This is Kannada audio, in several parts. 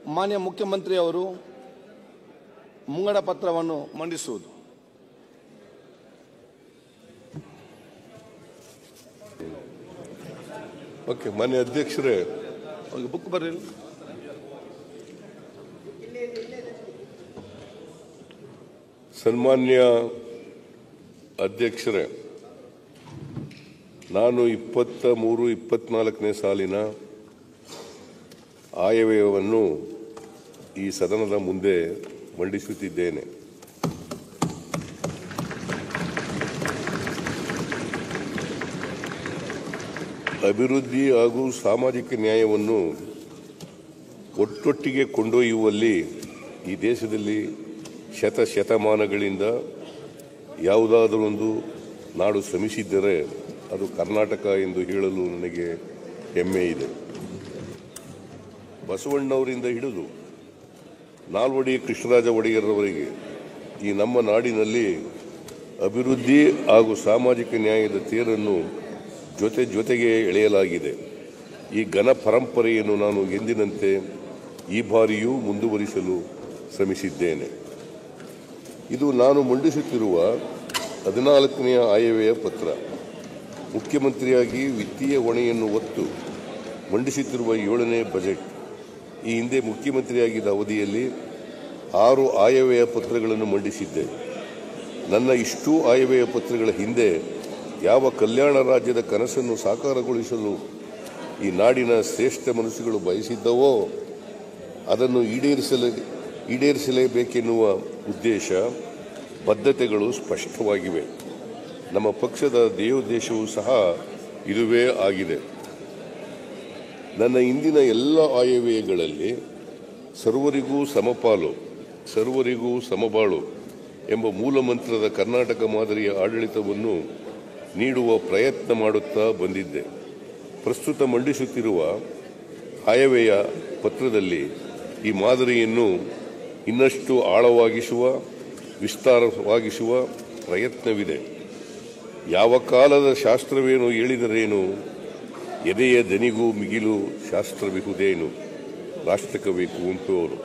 ಮಾನ್ಯ ಮುಖ್ಯಮಂತ್ರಿ ಅವರು ಮುಂಗಡ ಪತ್ರವನ್ನು ಮಂಡಿಸುವುದು ಓಕೆ ಮಾನ್ಯ ಅಧ್ಯಕ್ಷರೇ ಅವ್ರಿಗೆ ಬುಕ್ ಬರ್ರಿ ಸನ್ಮಾನ್ಯ ಅಧ್ಯಕ್ಷರೇ ನಾನು ಇಪ್ಪತ್ತ ಮೂರು ಇಪ್ಪತ್ನಾಲ್ಕನೇ ಸಾಲಿನ ಆಯವ್ಯಯವನ್ನು ಈ ಸದನದ ಮುಂದೆ ಮಂಡಿಸುತ್ತಿದ್ದೇನೆ ಅಭಿವೃದ್ಧಿ ಹಾಗೂ ಸಾಮಾಜಿಕ ನ್ಯಾಯವನ್ನು ಒಟ್ಟೊಟ್ಟಿಗೆ ಕೊಂಡೊಯ್ಯುವಲ್ಲಿ ಈ ದೇಶದಲ್ಲಿ ಶತ ಶತಮಾನಗಳಿಂದ ಯಾವುದಾದರೊಂದು ನಾಡು ಶ್ರಮಿಸಿದ್ದರೆ ಅದು ಕರ್ನಾಟಕ ಎಂದು ಹೇಳಲು ನನಗೆ ಹೆಮ್ಮೆ ಇದೆ ಬಸವಣ್ಣವರಿಂದ ಹಿಡಿದು ನಾಲ್ವಡಿ ಕೃಷ್ಣರಾಜ ಒಡೆಯರ್ರವರೆಗೆ ಈ ನಮ್ಮ ನಾಡಿನಲ್ಲಿ ಅಭಿವೃದ್ಧಿ ಹಾಗೂ ಸಾಮಾಜಿಕ ನ್ಯಾಯದ ತೇರನ್ನು ಜೊತೆ ಜೊತೆಗೆ ಎಳೆಯಲಾಗಿದೆ ಈ ಘನ ಪರಂಪರೆಯನ್ನು ನಾನು ಎಂದಿನಂತೆ ಈ ಬಾರಿಯೂ ಮುಂದುವರಿಸಲು ಶ್ರಮಿಸಿದ್ದೇನೆ ಇದು ನಾನು ಮಂಡಿಸುತ್ತಿರುವ ಹದಿನಾಲ್ಕನೆಯ ಆಯವ್ಯಯ ಪತ್ರ ಮುಖ್ಯಮಂತ್ರಿಯಾಗಿ ವಿತ್ತೀಯ ಹೊಣೆಯನ್ನು ಹೊತ್ತು ಮಂಡಿಸುತ್ತಿರುವ ಏಳನೇ ಬಜೆಟ್ ಈ ಹಿಂದೆ ಮುಖ್ಯಮಂತ್ರಿಯಾಗಿದ್ದ ಅವಧಿಯಲ್ಲಿ ಆರು ಆಯವ್ಯಯ ಪತ್ರಗಳನ್ನು ಮಂಡಿಸಿದ್ದೆ ನನ್ನ ಇಷ್ಟೂ ಆಯವ್ಯಯ ಪತ್ರಗಳ ಹಿಂದೆ ಯಾವ ಕಲ್ಯಾಣ ರಾಜ್ಯದ ಕನಸನ್ನು ಸಾಕಾರಗೊಳಿಸಲು ಈ ನಾಡಿನ ಶ್ರೇಷ್ಠ ಮನಸ್ಸುಗಳು ಬಯಸಿದ್ದವೋ ಅದನ್ನು ಈಡೇರಿಸಲೇ ಈಡೇರಿಸಲೇಬೇಕೆನ್ನುವ ಉದ್ದೇಶ ಬದ್ಧತೆಗಳು ಸ್ಪಷ್ಟವಾಗಿವೆ ನಮ್ಮ ಪಕ್ಷದ ದೇವೋದ್ದೇಶವೂ ಸಹ ಇದುವೇ ಆಗಿದೆ ನನ್ನ ಇಂದಿನ ಎಲ್ಲ ಆಯವ್ಯಯಗಳಲ್ಲಿ ಸರ್ವರಿಗೂ ಸಮಪಾಲು ಸರ್ವರಿಗೂ ಸಮಬಾಳು ಎಂಬ ಮೂಲ ಮಂತ್ರದ ಕರ್ನಾಟಕ ಮಾದರಿಯ ಆಡಳಿತವನ್ನು ನೀಡುವ ಪ್ರಯತ್ನ ಮಾಡುತ್ತಾ ಬಂದಿದ್ದೆ ಪ್ರಸ್ತುತ ಮಂಡಿಸುತ್ತಿರುವ ಆಯವ್ಯಯ ಪತ್ರದಲ್ಲಿ ಈ ಮಾದರಿಯನ್ನು ಇನ್ನಷ್ಟು ಆಳವಾಗಿಸುವ ವಿಸ್ತಾರವಾಗಿಸುವ ಪ್ರಯತ್ನವಿದೆ ಯಾವ ಕಾಲದ ಶಾಸ್ತ್ರವೇನು ಹೇಳಿದರೇನು ಎದೆಯ ದನಿಗೂ ಮಿಗಿಲು ಶಾಸ್ತ್ರವಿಹುದೇನು ರಾಷ್ಟ್ರಕವಿ ಕುವೆಂಪು ಅವರು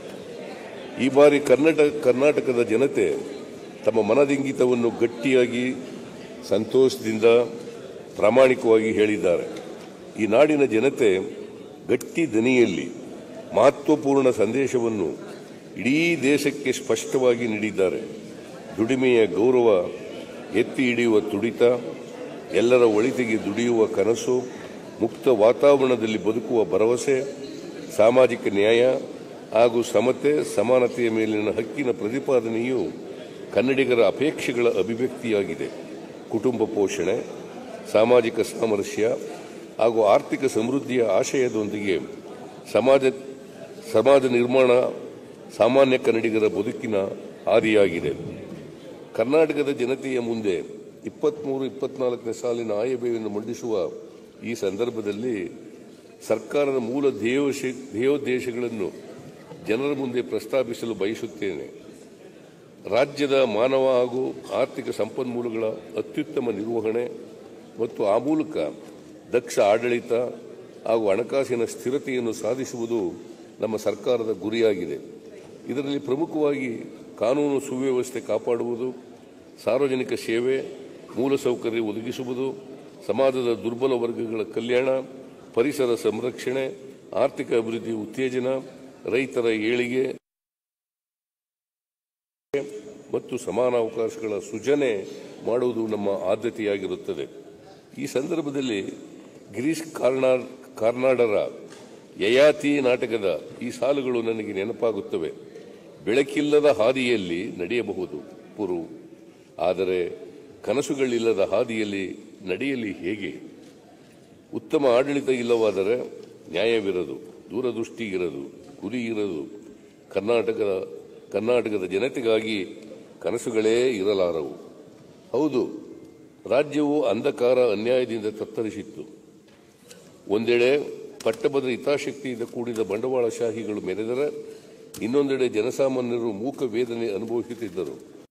ಈ ಬಾರಿ ಕರ್ನಾಟಕ ಕರ್ನಾಟಕದ ಜನತೆ ತಮ್ಮ ಮನದಿಂಗಿತವನ್ನು ಗಟ್ಟಿಯಾಗಿ ಸಂತೋಷದಿಂದ ಪ್ರಾಮಾಣಿಕವಾಗಿ ಹೇಳಿದ್ದಾರೆ ಈ ನಾಡಿನ ಜನತೆ ಗಟ್ಟಿ ದನಿಯಲ್ಲಿ ಮಹತ್ವಪೂರ್ಣ ಸಂದೇಶವನ್ನು ಇಡೀ ದೇಶಕ್ಕೆ ಸ್ಪಷ್ಟವಾಗಿ ನೀಡಿದ್ದಾರೆ ದುಡಿಮೆಯ ಗೌರವ ಎತ್ತಿ ಹಿಡಿಯುವ ತುಡಿತ ಎಲ್ಲರ ಒಳಿತಿಗೆ ದುಡಿಯುವ ಕನಸು ಮುಕ್ತ ವಾತಾವರಣದಲ್ಲಿ ಬದುಕುವ ಭರವಸೆ ಸಾಮಾಜಿಕ ನ್ಯಾಯ ಹಾಗೂ ಸಮತೆ ಸಮಾನತೆಯ ಮೇಲಿನ ಹಕ್ಕಿನ ಪ್ರತಿಪಾದನೆಯು ಕನ್ನಡಿಗರ ಅಪೇಕ್ಷೆಗಳ ಅಭಿವ್ಯಕ್ತಿಯಾಗಿದೆ ಕುಟುಂಬ ಪೋಷಣೆ ಸಾಮಾಜಿಕ ಸಾಮರಸ್ಯ ಹಾಗೂ ಆರ್ಥಿಕ ಸಮೃದ್ಧಿಯ ಆಶಯದೊಂದಿಗೆ ಸಮಾಜ ಸಮಾಜ ನಿರ್ಮಾಣ ಸಾಮಾನ್ಯ ಕನ್ನಡಿಗರ ಬದುಕಿನ ಹಾದಿಯಾಗಿದೆ ಕರ್ನಾಟಕದ ಜನತೆಯ ಮುಂದೆ ಇಪ್ಪತ್ಮೂರು ಇಪ್ಪತ್ನಾಲ್ಕನೇ ಸಾಲಿನ ಆಯವ್ಯಯವನ್ನು ಮಂಡಿಸುವ ಈ ಸಂದರ್ಭದಲ್ಲಿ ಸರ್ಕಾರದ ಮೂಲ ಧ್ಯೇಯೋಶ ಧ್ಯೇಯೋದ್ದೇಶಗಳನ್ನು ಜನರ ಮುಂದೆ ಪ್ರಸ್ತಾಪಿಸಲು ಬಯಸುತ್ತೇನೆ ರಾಜ್ಯದ ಮಾನವ ಹಾಗೂ ಆರ್ಥಿಕ ಸಂಪನ್ಮೂಲಗಳ ಅತ್ಯುತ್ತಮ ನಿರ್ವಹಣೆ ಮತ್ತು ಆ ಮೂಲಕ ದಕ್ಷ ಆಡಳಿತ ಹಾಗೂ ಹಣಕಾಸಿನ ಸ್ಥಿರತೆಯನ್ನು ಸಾಧಿಸುವುದು ನಮ್ಮ ಸರ್ಕಾರದ ಗುರಿಯಾಗಿದೆ ಇದರಲ್ಲಿ ಪ್ರಮುಖವಾಗಿ ಕಾನೂನು ಸುವ್ಯವಸ್ಥೆ ಕಾಪಾಡುವುದು ಸಾರ್ವಜನಿಕ ಸೇವೆ ಮೂಲಸೌಕರ್ಯ ಒದಗಿಸುವುದು ಸಮಾಜದ ದುರ್ಬಲ ವರ್ಗಗಳ ಕಲ್ಯಾಣ ಪರಿಸರ ಸಂರಕ್ಷಣೆ ಆರ್ಥಿಕ ಅಭಿವೃದ್ಧಿ ಉತ್ತೇಜನ ರೈತರ ಏಳಿಗೆ ಮತ್ತು ಸಮಾನ ಅವಕಾಶಗಳ ಸೃಜನೆ ಮಾಡುವುದು ನಮ್ಮ ಆದ್ಯತೆಯಾಗಿರುತ್ತದೆ ಈ ಸಂದರ್ಭದಲ್ಲಿ ಗಿರೀಶ್ ಕಾರ್ನಾಡ್ ಕಾರ್ನಾಡರ ಯಯಾತಿ ನಾಟಕದ ಈ ಸಾಲುಗಳು ನನಗೆ ನೆನಪಾಗುತ್ತವೆ ಬೆಳಕಿಲ್ಲದ ಹಾದಿಯಲ್ಲಿ ನಡೆಯಬಹುದು ಪುರು ಆದರೆ ಕನಸುಗಳಿಲ್ಲದ ಹಾದಿಯಲ್ಲಿ ನಡೆಯಲಿ ಹೇಗೆ ಉತ್ತಮ ಆಡಳಿತ ಇಲ್ಲವಾದರೆ ನ್ಯಾಯವಿರದು ದೂರದೃಷ್ಟಿ ಇರದು ಗುರಿ ಇರದು ಕರ್ನಾಟಕದ ಕರ್ನಾಟಕದ ಜನತೆಗಾಗಿ ಕನಸುಗಳೇ ಇರಲಾರವು ಹೌದು ರಾಜ್ಯವು ಅಂಧಕಾರ ಅನ್ಯಾಯದಿಂದ ತತ್ತರಿಸಿತ್ತು ಒಂದೆಡೆ ಪಟ್ಟಭದ್ರ ಹಿತಾಸಕ್ತಿಯಿಂದ ಕೂಡಿದ ಬಂಡವಾಳಶಾಹಿಗಳು ಮೆರೆದರೆ ಇನ್ನೊಂದೆಡೆ ಜನಸಾಮಾನ್ಯರು ಮೂಕ ವೇದನೆ ಅನುಭವಿಸುತ್ತಿದ್ದರು